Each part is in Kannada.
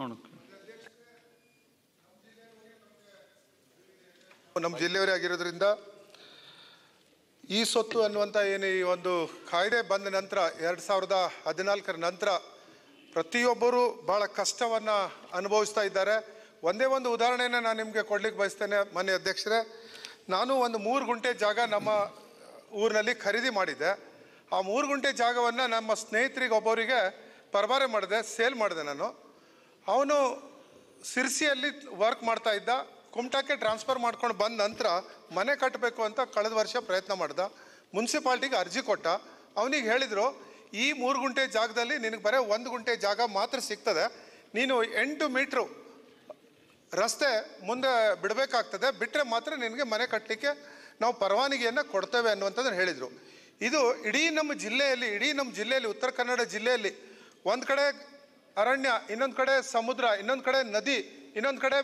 ನೋಡು ನಮ್ಮ ಜಿಲ್ಲೆಯವರೇ ಆಗಿರೋದ್ರಿಂದ ಈ ಸೊತ್ತು ಅನ್ನುವಂಥ ಏನು ಈ ಒಂದು ಕಾಯ್ದೆ ಬಂದ ನಂತರ ಎರಡು ಸಾವಿರದ ಹದಿನಾಲ್ಕರ ನಂತರ ಪ್ರತಿಯೊಬ್ಬರು ಭಾಳ ಕಷ್ಟವನ್ನು ಅನುಭವಿಸ್ತಾ ಇದ್ದಾರೆ ಒಂದೇ ಒಂದು ಉದಾಹರಣೆನ ನಾನು ನಿಮಗೆ ಕೊಡ್ಲಿಕ್ಕೆ ಬಯಸ್ತೇನೆ ಮಾನ್ಯ ಅಧ್ಯಕ್ಷರೇ ನಾನು ಒಂದು ಮೂರು ಗುಂಟೆ ಜಾಗ ನಮ್ಮ ಊರಿನಲ್ಲಿ ಖರೀದಿ ಮಾಡಿದ್ದೆ ಆ ಮೂರು ಗುಂಟೆ ಜಾಗವನ್ನು ನಮ್ಮ ಸ್ನೇಹಿತರಿಗೆ ಒಬ್ಬರಿಗೆ ಪರಬಾರೆ ಮಾಡಿದೆ ಸೇಲ್ ಮಾಡಿದೆ ನಾನು ಅವನು ಸಿರ್ಸಿಯಲ್ಲಿ ವರ್ಕ್ ಮಾಡ್ತಾ ಇದ್ದ ಕುಮಟಾಕ್ಕೆ ಟ್ರಾನ್ಸ್ಫರ್ ಮಾಡ್ಕೊಂಡು ಬಂದ ನಂತರ ಮನೆ ಕಟ್ಟಬೇಕು ಅಂತ ಕಳೆದ ವರ್ಷ ಪ್ರಯತ್ನ ಮಾಡ್ದ ಮುನ್ಸಿಪಾಲ್ಟಿಗೆ ಅರ್ಜಿ ಕೊಟ್ಟ ಅವನಿಗೆ ಹೇಳಿದರು ಈ ಮೂರು ಗುಂಟೆ ಜಾಗದಲ್ಲಿ ನಿನಗೆ ಬರೀ ಒಂದು ಗುಂಟೆ ಜಾಗ ಮಾತ್ರ ಸಿಗ್ತದೆ ನೀನು ಎಂಟು ಮೀಟ್ರು ರಸ್ತೆ ಮುಂದೆ ಬಿಡಬೇಕಾಗ್ತದೆ ಬಿಟ್ಟರೆ ಮಾತ್ರ ನಿನಗೆ ಮನೆ ಕಟ್ಟಲಿಕ್ಕೆ ನಾವು ಪರವಾನಗಿಯನ್ನು ಕೊಡ್ತೇವೆ ಅನ್ನುವಂಥದ್ದನ್ನು ಹೇಳಿದರು ಇದು ಇಡೀ ನಮ್ಮ ಜಿಲ್ಲೆಯಲ್ಲಿ ಇಡೀ ನಮ್ಮ ಜಿಲ್ಲೆಯಲ್ಲಿ ಉತ್ತರ ಕನ್ನಡ ಜಿಲ್ಲೆಯಲ್ಲಿ ಒಂದು ಕಡೆ ಅರಣ್ಯ ಇನ್ನೊಂದು ಕಡೆ ಸಮುದ್ರ ಇನ್ನೊಂದು ಕಡೆ ನದಿ ಇನ್ನೊಂದು ಕಡೆ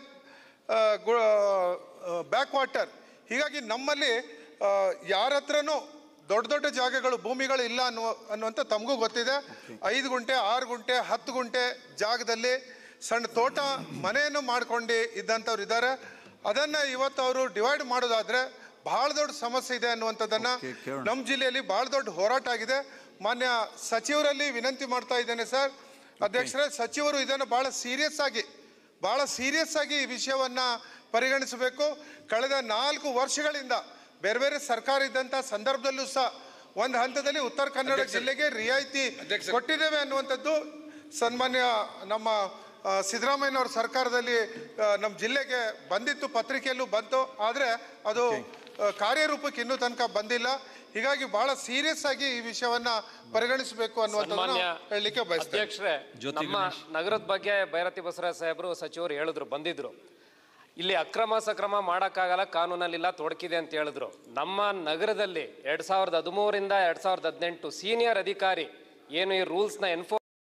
ಬ್ಯಾಕ್ ವಾಟರ್ ಹೀಗಾಗಿ ನಮ್ಮಲ್ಲಿ ಯಾರ ಹತ್ರನೂ ದೊಡ್ಡ ದೊಡ್ಡ ಜಾಗಗಳು ಭೂಮಿಗಳು ಇಲ್ಲ ಅನ್ನುವ ಅನ್ನುವಂಥ ತಮಗೂ ಗೊತ್ತಿದೆ ಐದು ಗುಂಟೆ ಆರು ಗುಂಟೆ ಹತ್ತು ಗುಂಟೆ ಜಾಗದಲ್ಲಿ ಸಣ್ಣ ತೋಟ ಮನೆಯನ್ನು ಮಾಡ್ಕೊಂಡು ಇದ್ದಂಥವ್ರು ಇದ್ದಾರೆ ಅದನ್ನು ಇವತ್ತು ಅವರು ಡಿವೈಡ್ ಮಾಡೋದಾದ್ರೆ ಬಹಳ ದೊಡ್ಡ ಸಮಸ್ಯೆ ಇದೆ ಅನ್ನುವಂಥದ್ದನ್ನ Okay, ಕೇಳೋಣ. ನಮ್ಮ ಜಿಲ್ಲೆಯಲ್ಲಿ ಬಹಳ ದೊಡ್ಡ ಹೋರಾಟ ಆಗಿದೆ ಮಾನ್ಯ ಸಚಿವರಲ್ಲಿ ವಿನಂತಿ ಮಾಡ್ತಾ ಇದ್ದೇನೆ ಸರ್ ಅಧ್ಯಕ್ಷರೇ ಸಚಿವರು ಇದನ್ನು ಬಹಳ ಸೀರಿಯಸ್ ಆಗಿ ಬಹಳ ಸೀರಿಯಸ್ ಆಗಿ ಈ ವಿಷಯವನ್ನ ಪರಿಗಣಿಸಬೇಕು ಕಳೆದ ನಾಲ್ಕು ವರ್ಷಗಳಿಂದ ಬೇರೆ ಬೇರೆ ಸರ್ಕಾರ ಇದ್ದಂಥ ಸಂದರ್ಭದಲ್ಲೂ ಸಹ ಒಂದು ಹಂತದಲ್ಲಿ ಉತ್ತರ ಕನ್ನಡ ಜಿಲ್ಲೆಗೆ ರಿಯಾಯಿತಿ ಕೊಟ್ಟಿದ್ದೇವೆ ಅನ್ನುವಂಥದ್ದು ಸನ್ಮಾನ್ಯ ನಮ್ಮ ಆ, ಸಿದ್ದರಾಮಯ್ಯನವ್ರ ಸರ್ಕಾರದಲ್ಲಿ ಆ, ನಮ್ಮ ಜಿಲ್ಲೆಗೆ ಬಂದಿತ್ತು ಪತ್ರಿಕೆಯಲ್ಲೂ ಬಂತು ಆದರೆ ಅದು ಆ, ಕಾರ್ಯರೂಪಕ್ಕೆ ಇನ್ನೂ ತನಕ ಬಂದಿಲ್ಲ ಹೀಗಾಗಿ ಬಹಳ ಸೀರಿಯಸ್ ಆಗಿ ಈ ವಿಷಯವನ್ನ ಪರಿಗಣಿಸಬೇಕು ಅನ್ನುವಂಥದ್ದನ್ನ ಸನ್ಮಾನ್ಯ ಹೇಳಲಿಕ್ಕೆ ಬಯಸ್ತೇನೆ ಅಧ್ಯಕ್ಷರೇ ಜ್ಯೋತಿ ನಮ್ಮ ನಗರದ ಬಗ್ಗೆ ಭೈರತಿ ಬಸವರಾಜ್ ಸಾಹೇಬರು ಸಚಿವರು ಹೇಳಿದ್ರು ಬಂದಿದ್ರು ಇಲ್ಲಿ ಅಕ್ರಮ ಸಕ್ರಮ ಮಾಡೋಕ್ಕಾಗಲ್ಲ ಕಾನೂನಲ್ಲಿಲ್ಲ ತೊಡಕಿದೆ ಅಂತ ಹೇಳಿದ್ರು ನಮ್ಮ ನಗರದಲ್ಲಿ ಎರಡ್ ಸಾವಿರದ ಹದಿಮೂರರಿಂದ ಎರಡ್ ಸಾವಿರದ ಹದಿನೆಂಟು ಸೀನಿಯರ್ ಅಧಿಕಾರಿ ಏನು ಈ ರೂಲ್ಸ್ನ ಎನ್ಫೋರ್ಸ್